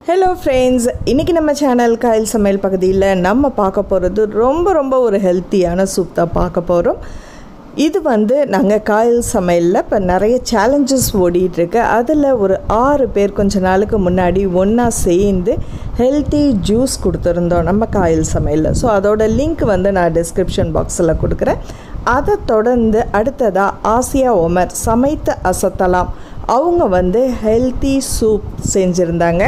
hello friends இன்றைக்கி நம்ம channel Kayal சமையல் பகுதியில் நம்ம பார்க்க போகிறது ரொம்ப ரொம்ப ஒரு ஹெல்த்தியான சூப் தான் பார்க்க போகிறோம் இது வந்து நாங்கள் காயல் சமையலில் இப்போ நிறைய சேலஞ்சஸ் ஓடிட்டுருக்கு அதில் ஒரு ஆறு பேர் கொஞ்ச நாளுக்கு முன்னாடி ஒன்றா சேர்ந்து ஹெல்த்தி ஜூஸ் கொடுத்துருந்தோம் நம்ம காயல் சமையலில் ஸோ அதோட லிங்க் வந்து நான் டிஸ்கிரிப்ஷன் பாக்ஸில் கொடுக்குறேன் அதை தொடர்ந்து அடுத்ததாக ஆசியா ஒமர் சமைத்து அசத்தலாம் அவங்க வந்து ஹெல்த்தி சூப் செஞ்சுருந்தாங்க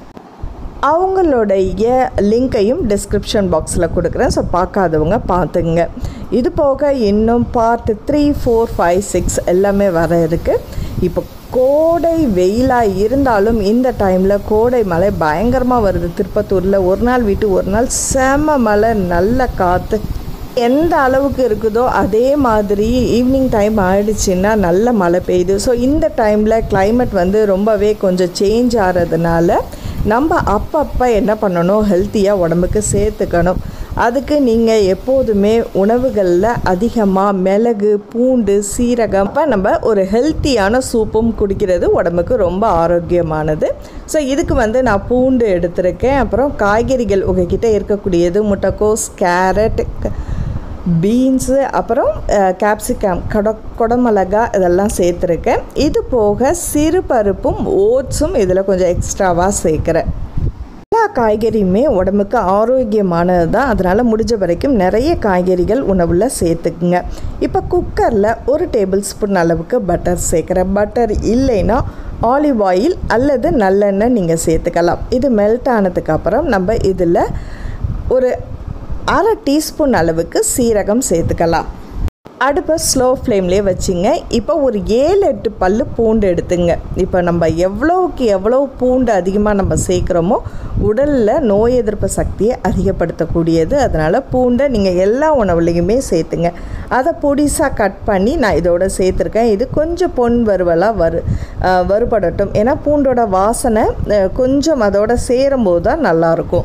அவங்களுடைய லிங்க்கையும் டிஸ்கிரிப்ஷன் பாக்ஸில் கொடுக்குறேன் ஸோ பார்க்காதவங்க பார்த்துங்க இது போக இன்னும் part three four five six எல்லாமே வர இருக்குது இப்போ கோடை வெயிலாக இருந்தாலும் இந்த டைமில் கோடை மழை பயங்கரமாக வருது திருப்பத்தூரில் ஒரு நாள் விட்டு ஒரு நாள் செம மழை நல்ல காற்று எந்த அளவுக்கு இருக்குதோ அதே மாதிரி ஈவினிங் டைம் ஆயிடுச்சுன்னா நல்ல மழை பெய்யுது ஸோ இந்த டைமில் climate வந்து ரொம்பவே கொஞ்சம் சேஞ்ச் ஆகிறதுனால நம்ம அப்பப்போ என்ன பண்ணணும் ஹெல்த்தியாக உடம்புக்கு சேர்த்துக்கணும் அதுக்கு நீங்கள் எப்போதுமே உணவுகளில் அதிகமாக மிளகு பூண்டு சீரகம் அப்போ நம்ம ஒரு ஹெல்த்தியான சூப்பும் குடிக்கிறது உடம்புக்கு ரொம்ப ஆரோக்கியமானது ஸோ இதுக்கு வந்து நான் பூண்டு எடுத்திருக்கேன் அப்புறம் காய்கறிகள் உங்ககிட்ட இருக்கக்கூடியது முட்டைக்கோஸ் கேரட் பீன்ஸு அப்புறம் கேப்சிகம் கொட கொடமிளகா இதெல்லாம் சேர்த்துருக்கேன் இது போக சிறு பருப்பும் ஓட்ஸும் இதில் கொஞ்சம் எக்ஸ்ட்ராவாக சேர்க்குறேன் எல்லா காய்கறியுமே உடம்புக்கு ஆரோக்கியமானது தான் அதனால் முடிஞ்ச வரைக்கும் நிறைய காய்கறிகள் உணவில் சேர்த்துக்குங்க இப்போ குக்கரில் ஒரு டேபிள் ஸ்பூன் அளவுக்கு பட்டர் சேர்க்குறேன் பட்டர் இல்லைன்னா ஆலிவ் ஆயில் அல்லது நல்லெண்ணெய் நீங்கள் சேர்த்துக்கலாம் இது மெல்ட் ஆனதுக்கப்புறம் நம்ம இதில் ஒரு அரை டீஸ்பூன் அளவுக்கு சீரகம் சேர்த்துக்கலாம் அடுப்பை ஸ்லோ ஃப்ளேம்லேயே வச்சுங்க இப்போ ஒரு ஏழு எட்டு பல் பூண்டு எடுத்துங்க இப்போ நம்ம எவ்வளோக்கு எவ்வளோ பூண்டு அதிகமாக நம்ம சேர்க்குறோமோ உடலில் நோய் எதிர்ப்பு சக்தியை அதிகப்படுத்தக்கூடியது அதனால் பூண்டை நீங்கள் எல்லா உணவுலையுமே சேர்த்துங்க அதை பொடிசாக கட் பண்ணி நான் இதோட சேர்த்துருக்கேன் இது கொஞ்சம் பொன் வறுவலாக வறு அஹ், வறுபடட்டும் ஏன்னா பூண்டோட வாசனை அஹ், கொஞ்சம் அதோட சேரும்போது தான் நல்லாயிருக்கும்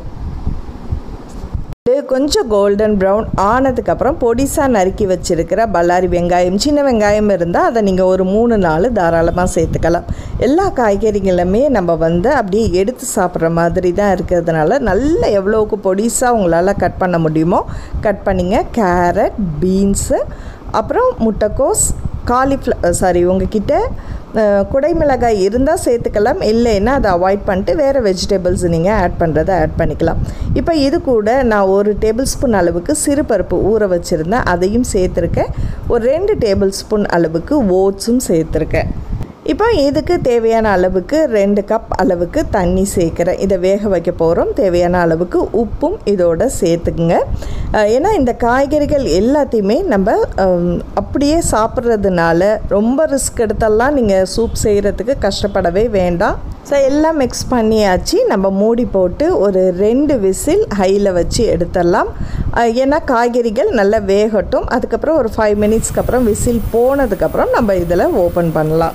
இது கொஞ்சம் கோல்டன் ப்ரௌன் ஆனதுக்கப்புறம் பொடிசாக நறுக்கி வச்சுருக்கிற பல்லாரி வெங்காயம் சின்ன வெங்காயம் இருந்தால் அதை நீங்கள் ஒரு மூணு நாள் தாராளமாக சேர்த்துக்கலாம் எல்லா காய்கறிகளுமே நம்ம வந்து அப்படியே எடுத்து சாப்பிட்ற மாதிரி தான் இருக்கிறதுனால நல்ல எவ்வளோக்கு பொடிசாக உங்களால் கட் பண்ண முடியுமோ கட் பண்ணிங்க கேரட் பீன்ஸு அப்புறம் முட்டைக்கோஸ் காலிஃப்ள சாரி உங்ககிட்ட அஹ், குடைமிளகாய் இருந்தால் சேர்த்துக்கலாம் இல்லைன்னா அதை அவாய்ட் பண்ணிட்டு வேறு வெஜிடபிள்ஸ் நீங்கள் ஆட் பண்ணுறதை ஆட் பண்ணிக்கலாம் இப்போ இது கூட நான் ஒரு டேபிள் ஸ்பூன் அளவுக்கு சிறுபருப்பு ஊற வச்சுருந்தேன் அதையும் சேர்த்துருக்கேன் ஒரு ரெண்டு டேபிள் ஸ்பூன் அளவுக்கு ஓட்ஸும் சேர்த்துருக்கேன் இப்போ இதுக்கு தேவையான அளவுக்கு ரெண்டு கப் அளவுக்கு தண்ணி சேர்க்குறேன் இதை வேக வைக்க போகிறோம் தேவையான அளவுக்கு உப்பும் இதோட சேர்த்துக்குங்க அஹ் ஏன்னா இந்த காய்கறிகள் எல்லாத்தையுமே நம்ம ஹம், அப்படியே சாப்பிட்றதுனால ரொம்ப ரிஸ்க் எடுத்தெல்லாம் நீங்கள் சூப் செய்கிறதுக்கு கஷ்டப்படவே வேண்டாம் ஸோ எல்லாம் மிக்ஸ் பண்ணியாச்சு நம்ம மூடி போட்டு ஒரு ரெண்டு விசில் ஹையில் வச்சு எடுத்துடலாம் அஹ் ஏன்னா காய்கறிகள் நல்லா வேகட்டும் அதுக்கப்புறம் ஒரு ஃபைவ் மினிட்ஸ்க்கு அப்புறம் விசில் போனதுக்கப்புறம் நம்ம இதில் ஓப்பன் பண்ணலாம்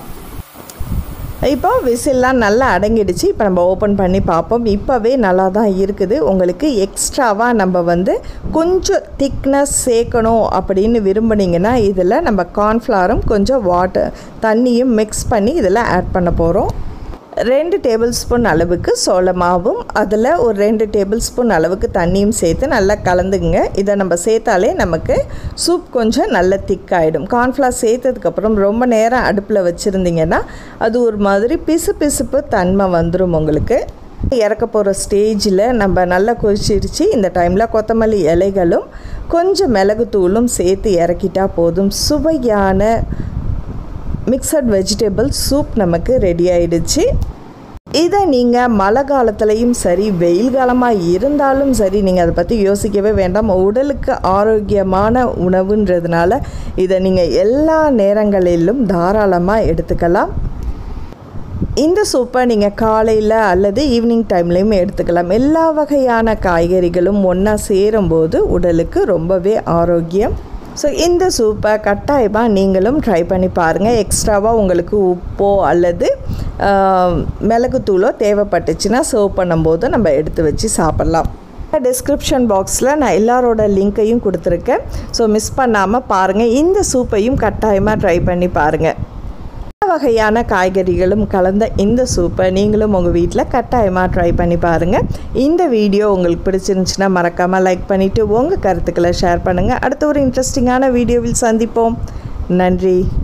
இப்போ விசில்லாம் நல்லா அடங்கிடுச்சு இப்போ நம்ம ஓப்பன் பண்ணி பார்ப்போம் இப்போவே நல்லா தான் இருக்குது உங்களுக்கு எக்ஸ்ட்ராவாக நம்ம வந்து கொஞ்சம் திக்னஸ் சேர்க்கணும் அப்படின்னு விரும்புனீங்கன்னா இதில் நம்ம கார்ன்ஃப்ளவரும் கொஞ்சம் வாட்டர் தண்ணியும் மிக்ஸ் பண்ணி இதில் ஆட் பண்ண போகிறோம் ரெண்டு டேபிள் ஸ்பூன் அளவுக்கு சோள மாவும் அதில் ஒரு ரெண்டு டேபிள் ஸ்பூன் அளவுக்கு தண்ணியும் சேர்த்து நல்லா கலந்துங்க இதை நம்ம சேர்த்தாலே நமக்கு சூப் கொஞ்சம் நல்ல திக்காயிடும் கார்ன்ஃப்ளவர் சேர்த்ததுக்கப்புறம் ரொம்ப நேரம் அடுப்பில் வச்சுருந்தீங்கன்னா அது ஒரு மாதிரி பிசு பிசுப்பு தன்மை வந்துடும் உங்களுக்கு இறக்க போகிற ஸ்டேஜில் நம்ம நல்லா கொதிச்சிருச்சு இந்த டைமில் கொத்தமல்லி இலைகளும் கொஞ்சம் மிளகுத்தூளும் சேர்த்து இறக்கிட்டா போதும் சுவையான மிக்சட் வெஜிடபிள் சூப் நமக்கு ரெடி ஆயிடுச்சு இதை நீங்கள் மழை காலத்துலேயும் சரி வெயில் காலமாக இருந்தாலும் சரி நீங்கள் அதை பற்றி யோசிக்கவே வேண்டாம் உடலுக்கு ஆரோக்கியமான உணவுன்றதுனால இதை நீங்கள் எல்லா நேரங்களிலும் தாராளமாக எடுத்துக்கலாம் இந்த சூப்பை நீங்கள் காலையில் அல்லது ஈவினிங் டைம்லேயும் எடுத்துக்கலாம் எல்லா வகையான காய்கறிகளும் ஒன்றா சேரும்போது உடலுக்கு ரொம்பவே ஆரோக்கியம் ஸோ இந்த சூப்பை கட்டாயமாக நீங்களும் ட்ரை பண்ணி பாருங்கள் எக்ஸ்ட்ராவாக உங்களுக்கு உப்போ அல்லது ஆஹ், மிளகுத்தூளோ தேவைப்பட்டுச்சுன்னா சர்வ் பண்ணும்போது நம்ம எடுத்து வச்சு சாப்பிட்லாம் டிஸ்கிரிப்ஷன் பாக்ஸில் நான் எல்லாரோட லிங்க்கையும் கொடுத்துருக்கேன் ஸோ மிஸ் பண்ணாமல் பாருங்கள் இந்த சூப்பையும் கட்டாயமாக ட்ரை பண்ணி பாருங்கள் வகையான காய்கறிகளும் கலந்த இந்த சூப்பை நீங்களும் உங்கள் வீட்டில் கட்டாயமாக ட்ரை பண்ணி பாருங்கள் இந்த வீடியோ உங்களுக்கு பிடிச்சிருந்துச்சுன்னா மறக்காமல் லைக் பண்ணிவிட்டு உங்கள் கருத்துக்களை ஷேர் பண்ணுங்கள் அடுத்த ஒரு இன்ட்ரெஸ்டிங்கான வீடியோவில் சந்திப்போம் நன்றி